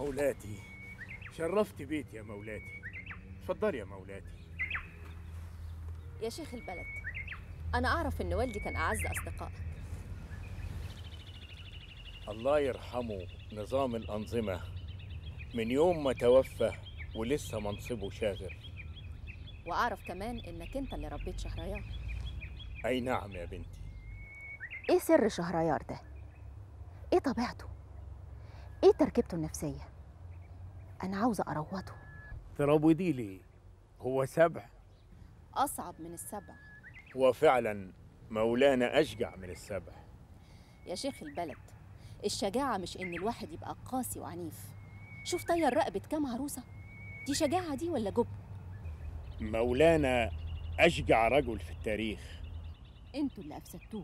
مولاتي شرفت بيتي يا مولاتي اتفضلي يا مولاتي يا شيخ البلد أنا أعرف إن والدي كان أعز أصدقائك الله يرحمه نظام الأنظمة من يوم ما توفى ولسه منصبه شاغر وأعرف كمان إنك أنت اللي ربيت شهريار أي نعم يا بنتي إيه سر شهريار ده؟ إيه طبيعته؟ إيه تركيبته النفسية؟ أنا عاوزة أروضه تراودي لي هو سبع أصعب من السبع هو فعلا مولانا أشجع من السبع يا شيخ البلد الشجاعة مش إن الواحد يبقى قاسي وعنيف شوف طير رقبة كام عروسة دي شجاعة دي ولا جبن مولانا أشجع رجل في التاريخ انتوا اللي أفسدتوه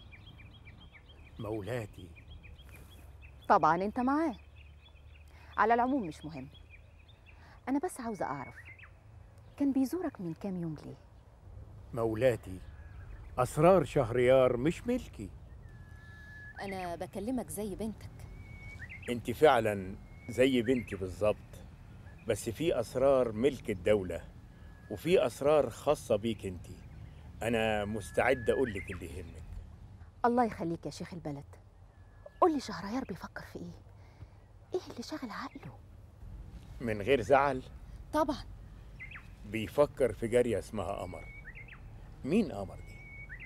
مولاتي طبعا انت معاه على العموم مش مهم انا بس عاوزه اعرف كان بيزورك من كام يوم ليه مولاتي أسرار شهريار مش ملكي انا بكلمك زي بنتك انت فعلا زي بنتي بالظبط بس في اسرار ملك الدوله وفي اسرار خاصه بيك انت انا مستعد اقول لك اللي يهمك الله يخليك يا شيخ البلد قول لي شهريار بيفكر في ايه ايه اللي شغل عقله من غير زعل طبعا بيفكر في جاريه اسمها قمر مين قمر دي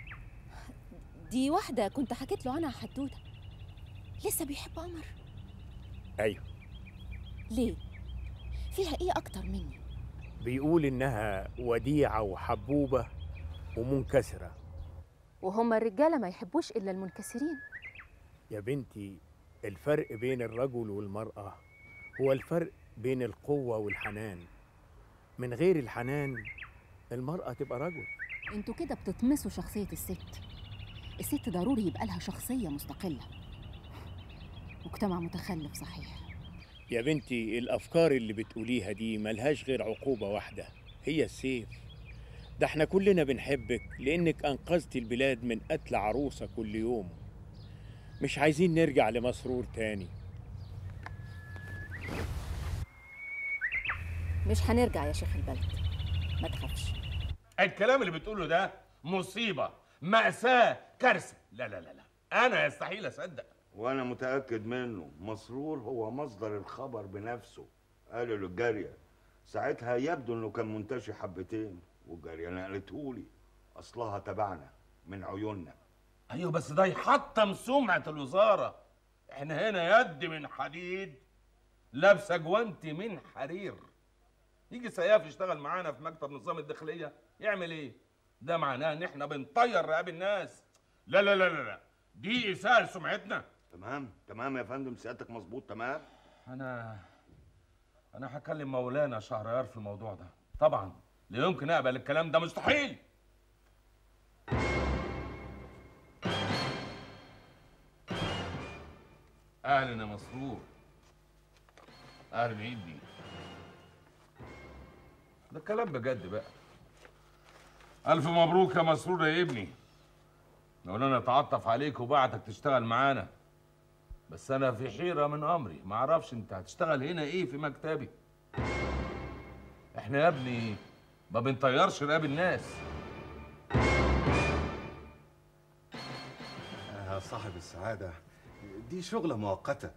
دي واحده كنت حكيت له عنها حدوته لسه بيحب قمر ايوه ليه فيها ايه اكتر مني بيقول انها وديعه وحبوبه ومنكسره وهما الرجاله ما يحبوش الا المنكسرين يا بنتي الفرق بين الرجل والمراه هو الفرق بين القوه والحنان من غير الحنان المراه تبقى رجل انتوا كده بتطمسوا شخصيه الست الست ضروري يبقى لها شخصيه مستقله مجتمع متخلف صحيح يا بنتي الأفكار اللي بتقوليها دي ملهاش غير عقوبة واحدة هي السيف ده احنا كلنا بنحبك لأنك أنقذت البلاد من قتل عروسة كل يوم مش عايزين نرجع لمسرور تاني مش هنرجع يا شيخ البلد ما تخافش الكلام اللي بتقوله ده مصيبة مأساة كارثة لا لا لا لا أنا يستحيل أصدق وانا متاكد منه مسرور هو مصدر الخبر بنفسه قال له الجاريه ساعتها يبدو انه كان منتشي حبتين والجاريه نقلته لي اصلها تبعنا من عيوننا أيوه بس ده يحطم سمعة الوزارة إحنا هنا يد من حديد لابسة جوانتي من حرير يجي سياف يشتغل معانا في مكتب نظام الداخلية يعمل إيه؟ ده معناه إن إحنا بنطير رقاب الناس لا لا لا لا لا دي إساءة لسمعتنا تمام تمام يا فندم سيادتك مظبوط تمام أنا أنا هكلم مولانا شهريار في الموضوع ده طبعا لا يمكن أقبل الكلام ده مستحيل أهلا يا مسرور أهلا عيد بيه ده كلام بجد بقى ألف مبروك يا مسرور يا ابني مولانا تعطف عليك وبعتك تشتغل معانا بس انا في حيره من امري ما اعرفش انت هتشتغل هنا ايه في مكتبي احنا يا ابني ما بنطيرش رقاب الناس يا صاحب السعادة دي شغلة مؤقتة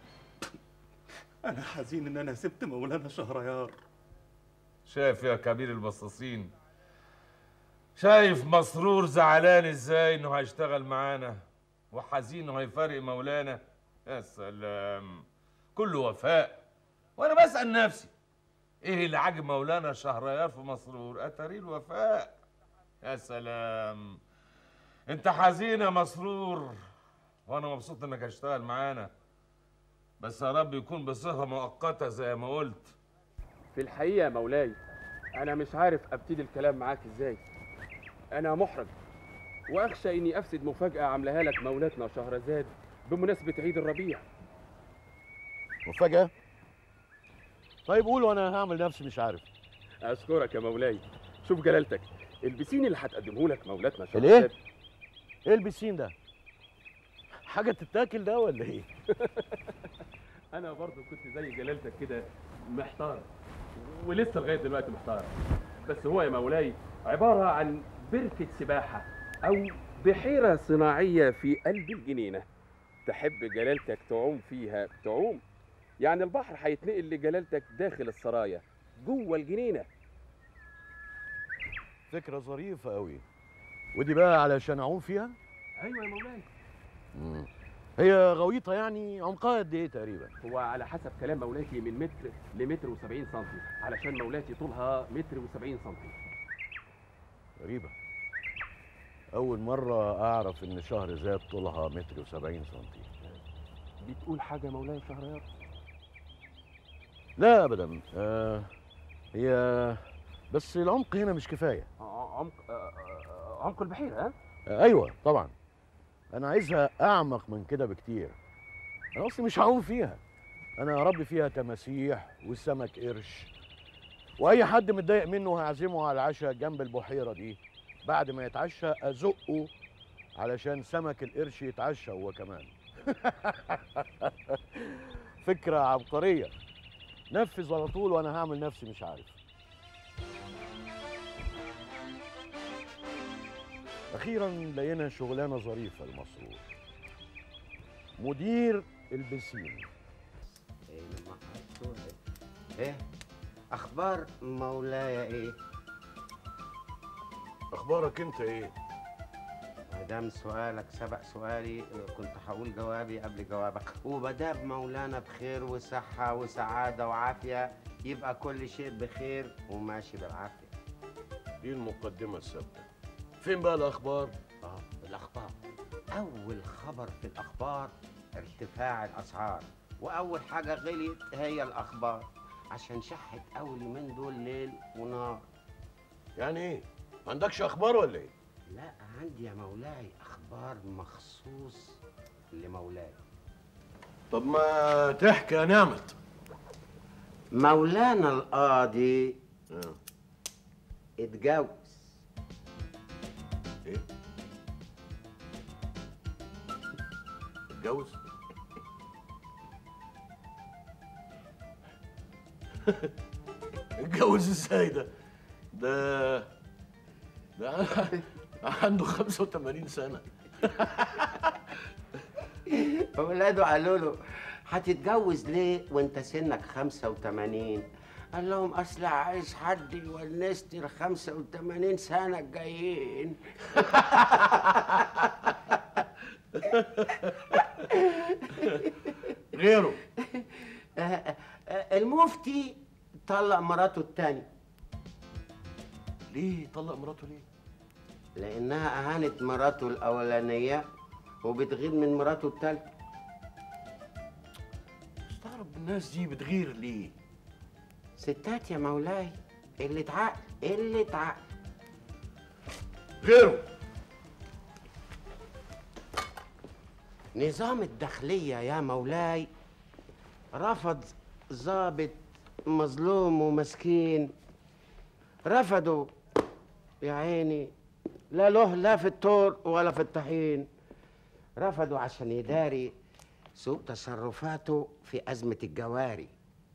أنا حزين إن أنا سبت مولانا شهريار شايف يا كبير البصاصين شايف مسرور زعلان ازاي انه هيشتغل معانا وحزين انه هيفارق مولانا يا سلام كله وفاء وانا بسال نفسي ايه اللي عاجب مولانا شهريار في مسرور اتاري الوفاء يا سلام انت حزين يا مسرور وانا مبسوط انك هتشتغل معانا بس يا رب يكون بصفه مؤقته زي ما قلت في الحقيقة يا مولاي أنا مش عارف أبتدي الكلام معاك إزاي أنا محرج وأخشى إني أفسد مفاجأة عاملاها لك مولاتنا شهرزاد بمناسبة عيد الربيع مفاجأة؟ طيب قول وانا هعمل نفسي مش عارف أشكرك يا مولاي شوف جلالتك البسين اللي هتقدمه لك مولاتنا الايه؟ شهرزاد ايه البسين ده؟ حاجة تتاكل ده ولا ايه؟ انا برضو كنت زي جلالتك كده محتار ولسه لغايه دلوقتي محتار بس هو يا مولاي عباره عن بركه سباحه او بحيره صناعيه في قلب الجنينه تحب جلالتك تعوم فيها تعوم يعني البحر هيتنقل لجلالتك داخل السرايا جوه الجنينه فكرة ظريفة أوي ودي بقى علشان أعوم فيها ايوه يا مولاي مم. هي غويطة يعني عمقها قد إيه تقريبا هو على حسب كلام مولاتي من متر لمتر وسبعين سنتي علشان مولاتي طولها متر وسبعين سنتي غريبة أول مرة أعرف إن شهر زاد طولها متر وسبعين سنتي بتقول حاجه يا مولاي شهريار لا أبدا آه هي بس العمق هنا مش كفاية ع- عمق آه، آه، عمق البحيره ها آه أيوة طبعا أنا عايزها أعمق من كده بكتير أنا أصلي مش هعوم فيها أنا هربي فيها تماسيح وسمك قرش وأي حد متضايق منه هعزمه على العشاء جنب البحيرة دي بعد ما يتعشى أزقه علشان سمك القرش يتعشى هو كمان فكرة عبقرية نفذ على طول وأنا هعمل نفسي مش عارف أخيرا لقينا شغلانة ظريفة المسرور مدير البسين ايه اخبار مولاي ايه أخبارك أنت إيه؟ ما دام سؤالك سبق سؤالي كنت هقول جوابي قبل جوابك ومدام مولانا بخير وصحة وسعادة وعافية يبقى كل شيء بخير وماشي بالعافية دي المقدمة الثابتة فين بقى الأخبار؟ اه الأخبار أول خبر في الأخبار ارتفاع الأسعار وأول حاجة غليت هي الأخبار عشان شحت أول من دول ليل ونار يعني إيه؟ ما عندكش أخبار ولا إيه؟ لا عندي يا مولاي أخبار مخصوص لمولاي طب ما تحكي يا نعمت مولانا القاضي آه. اتجوز إيه؟ اتجوز؟ اتجوز ازاي ده؟ ده ده عنده 85 سنة اولاده قالوا له هتتجوز ليه وانت سنك 85 قال لهم اصل عايز حد يونسني ال 85 سنه الجايين غيره آه، آه، المفتي طلق مراته التانية ليه طلق مراته ليه؟ لانها اهانت مراته الاولانيه وبتغير من مراته التالتة استغرب الناس دي بتغير ليه؟ ستات يا مولاي اللي عقل اللي عقل غيره نظام الداخلية يا مولاي رفض ضابط مظلوم ومسكين رفضوا يا عيني لا له لا في الطور ولا في الطحين رفضوا عشان يداري سوء تصرفاته في أزمة الجواري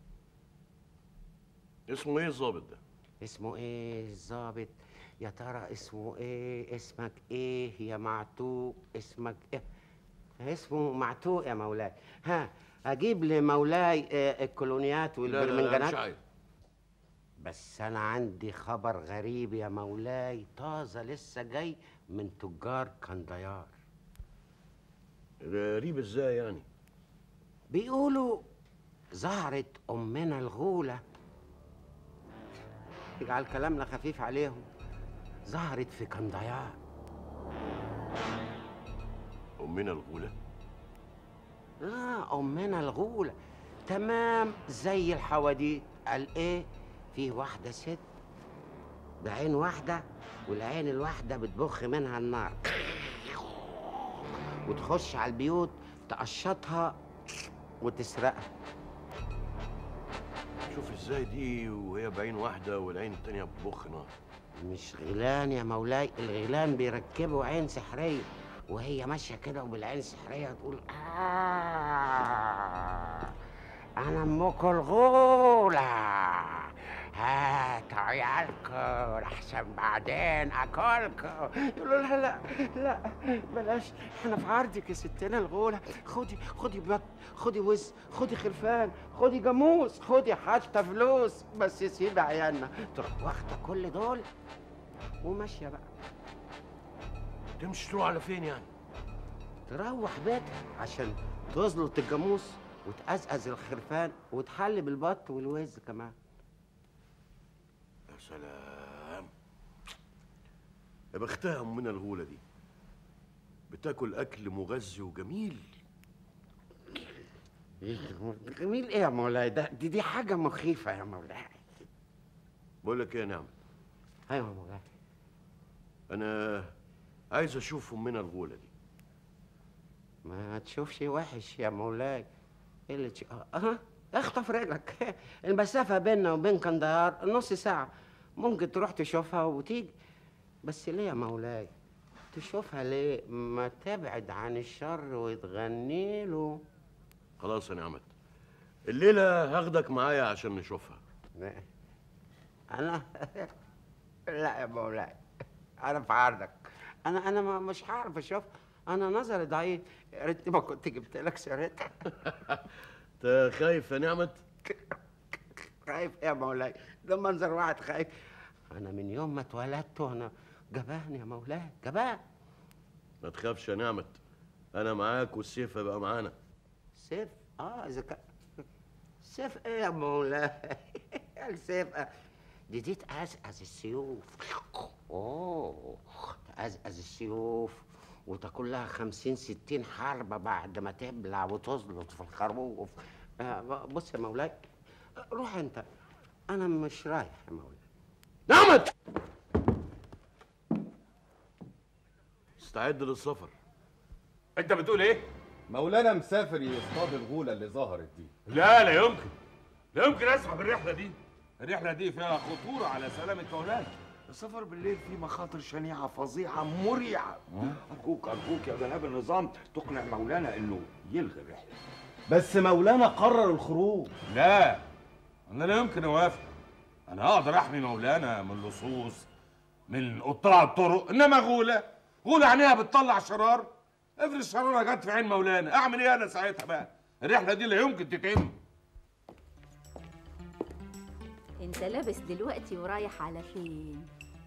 اسمه ايه الظابط ده؟ اسمه ايه الظابط يا ترى اسمه ايه اسمك ايه يا معتوق اسمك ايه اسمه معتوق يا مولاي ها اجيب لمولاي آه، الكولونيات لا لا لا مش والبرمنجانات عايز بس انا عندي خبر غريب يا مولاي طازه لسه جاي من تجار كنديار غريب ازاي يعني؟ بيقولوا ظهرت امنا الغوله يجعل كلامنا خفيف عليهم ظهرت في كنديار أمنا الغولة اه امنا الغوله تمام زي الحواديت قال ايه في واحده ست بعين واحده والعين الواحده بتبخ منها النار وتخش على البيوت تقشطها وتسرقها شوف ازاي دي وهي بعين واحدة والعين التانية بتبخ نار مش غيلان يا مولاي الغيلان بيركبوا عين سحريه وهي ماشيه كده وبالعين السحريه تقول آه انا امكم الغولة هاتوا عيالكم لحسن بعدين اكلكم يقولوا لا لا لا بلاش احنا في عرضك يا ستنا الغولة خدي خدي بط خدي وز خدي خرفان خدي جاموس خدي حتى فلوس بس سيبي عيالنا تروح واخده كل دول وماشيه بقى تمشي تروح على فين يعني تروح بيتها عشان تزلط الجاموس وتقزقز الخرفان وتحلي بالبط والوز كمان يا سلام يا بختها امنا الغولة دي بتاكل اكل مغذي وجميل جميل ايه يا مولاي ده دي, دي حاجه مخيفه يا مولاي بقول لك ايه يا نعمة ايوه يا مولاي انا عايز اشوف امنا الغولة دي ما تشوفش وحش يا مولاي ايه اللي تش... اه اخطف رجلك المسافه بيننا وبين كندهار نص ساعه ممكن تروح تشوفها وتيجي بس ليه يا مولاي تشوفها ليه ما تبعد عن الشر وتغني له خلاص يا نعمت الليلة هاخدك معايا عشان نشوفها انا لا يا مولاي انا في عرضك انا انا ما مش هعرف اشوف انا نظري ضعيف يا ريتني ما كنت جبت لك سيرتها انت خايف يا نعمت خايف إيه يا مولاي ده منظر واحد خايف انا من يوم ما اتولدت وانا جبان يا مولاي جبان ما تخافش يا نعمت انا معاك والسيف هيبقى معانا سيف اه اذا كان سيف ايه يا مولاي السيف آه. دي دي تقزقز السيوف اوه تقزقز السيوف وتاكل لها خمسين ستين حربة بعد ما تبلع وتزلط في الخروف آه بص يا مولاي روح انت انا مش رايح يا مولاي نعمت استعد للسفر انت بتقول ايه مولانا مسافر يصطاد الغولة اللي ظهرت دي لا لا يمكن لا يمكن اسمع بالرحله دي الرحله دي فيها خطوره على سلامه مولانا السفر بالليل فيه مخاطر شنيعة فظيعة مريعة أرجوك أرجوك يا جناب النظام تقنع مولانا إنه يلغي الرحلة بس مولانا قرر الخروج لا انا لا يمكن اوافق انا اقدر احمي مولانا من اللصوص من قطاع الطرق انما غوله غوله عينيها بتطلع شرار افرض الشراره جت في عين مولانا اعمل ايه انا ساعتها بقى الرحله دي لا يمكن تتم انت لابس دلوقتي ورايح على فين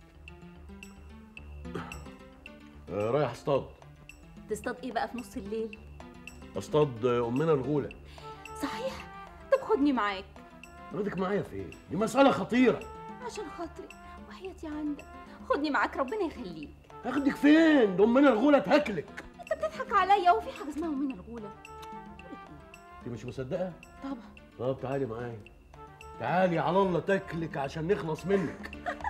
آه، رايح اصطاد تصطاد ايه بقى في نص الليل اصطاد آه، امنا الغولة صحيح طب خدني معاك اخدك معايا فين دي مسألة خطيرة عشان خاطري وحياتي عندك خدني معاك ربنا يخليك اخدك فين ده امنا الغولة تاكلك انت بتضحك عليا وفي حاجه اسمها من الغوله انت مش مصدقة طبعا طب تعالي معايا تعالي على الله تاكلك عشان نخلص منك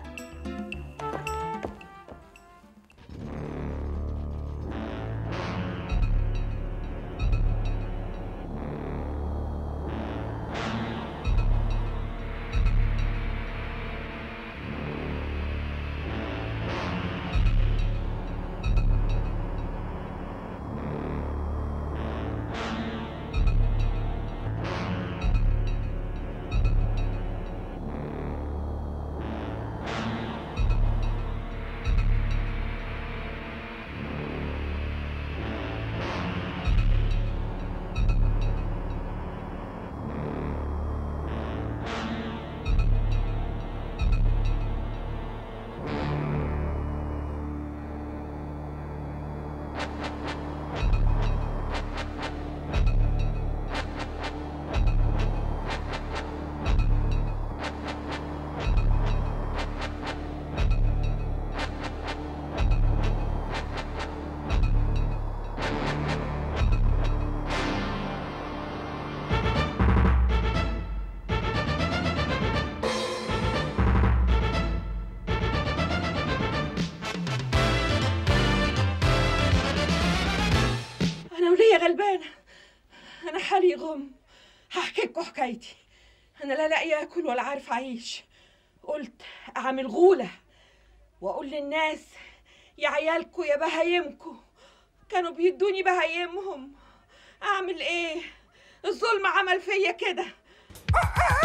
أنا وليا غلبانة أنا حالي غم هحكي لكم حكايتي أنا لا لاقي آكل ولا عارف أعيش قلت أعمل غولة وأقول للناس يا عيالكوا يا بهايمكوا كانوا بيدوني بهايمهم أعمل إيه الظلم عمل فيا كده